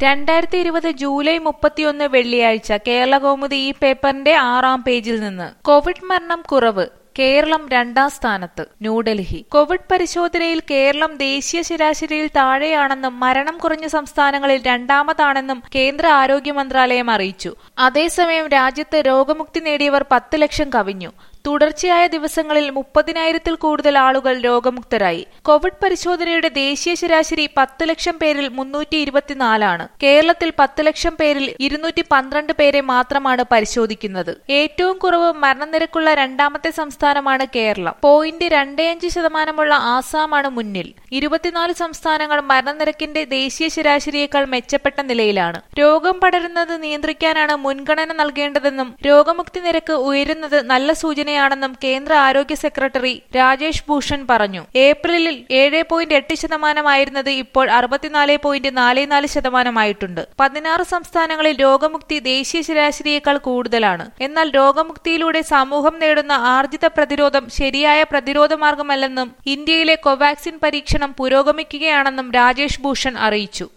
രണ്ടായിരത്തി ഇരുപത് ജൂലൈ മുപ്പത്തിയൊന്ന് വെള്ളിയാഴ്ച കേരളകൗമുദി ഈ പേപ്പറിന്റെ ആറാം പേജിൽ നിന്ന് കോവിഡ് മരണം കുറവ് കേരളം രണ്ടാം സ്ഥാനത്ത് ന്യൂഡൽഹി കോവിഡ് പരിശോധനയിൽ കേരളം ദേശീയ ശരാശരിയിൽ താഴെയാണെന്നും മരണം കുറഞ്ഞ സംസ്ഥാനങ്ങളിൽ രണ്ടാമതാണെന്നും കേന്ദ്ര ആരോഗ്യ മന്ത്രാലയം അറിയിച്ചു അതേസമയം രാജ്യത്ത് രോഗമുക്തി നേടിയവർ പത്ത് ലക്ഷം കവിഞ്ഞു തുടർച്ചയായ ദിവസങ്ങളിൽ മുപ്പതിനായിരത്തിൽ കൂടുതൽ ആളുകൾ രോഗമുക്തരായി കോവിഡ് പരിശോധനയുടെ ദേശീയ ശരാശരി പത്ത് ലക്ഷം പേരിൽ മുന്നൂറ്റി ഇരുപത്തിനാലാണ് കേരളത്തിൽ പത്ത് ലക്ഷം പേരിൽ ഇരുന്നൂറ്റി പന്ത്രണ്ട് പേരെ മാത്രമാണ് പരിശോധിക്കുന്നത് ഏറ്റവും കുറവ് മരണനിരക്കുള്ള രണ്ടാമത്തെ സംസ്ഥാനമാണ് കേരളം പോയിന്റ് രണ്ടേയഞ്ച് ശതമാനമുള്ള ആസാമാണ് മുന്നിൽ ഇരുപത്തിനാല് സംസ്ഥാനങ്ങൾ മരണനിരക്കിന്റെ ദേശീയ ശരാശരിയേക്കാൾ മെച്ചപ്പെട്ട നിലയിലാണ് രോഗം പടരുന്നത് നിയന്ത്രിക്കാനാണ് മുൻഗണന നൽകേണ്ടതെന്നും രോഗമുക്തി നിരക്ക് ഉയരുന്നത് നല്ല സൂചനയാണെന്നും കേന്ദ്ര ആരോഗ്യ സെക്രട്ടറി രാജേഷ് ഭൂഷൺ പറഞ്ഞു ഏപ്രിലിൽ ഏഴ് പോയിന്റ് എട്ട് ശതമാനമായിരുന്നത് ഇപ്പോൾ അറുപത്തിനാല് പോയിന്റ് നാല് നാല് ശതമാനമായിട്ടുണ്ട് പതിനാറ് സംസ്ഥാനങ്ങളിൽ രോഗമുക്തി ദേശീയ ശരാശരിയേക്കാൾ കൂടുതലാണ് എന്നാൽ രോഗമുക്തിയിലൂടെ സമൂഹം നേടുന്ന ആർജിത പ്രതിരോധം ശരിയായ പ്രതിരോധ മാർഗമല്ലെന്നും ഇന്ത്യയിലെ കോവാക്സിൻ പരീക്ഷണം പുരോഗമിക്കുകയാണെന്നും രാജേഷ് ഭൂഷൺ അറിയിച്ചു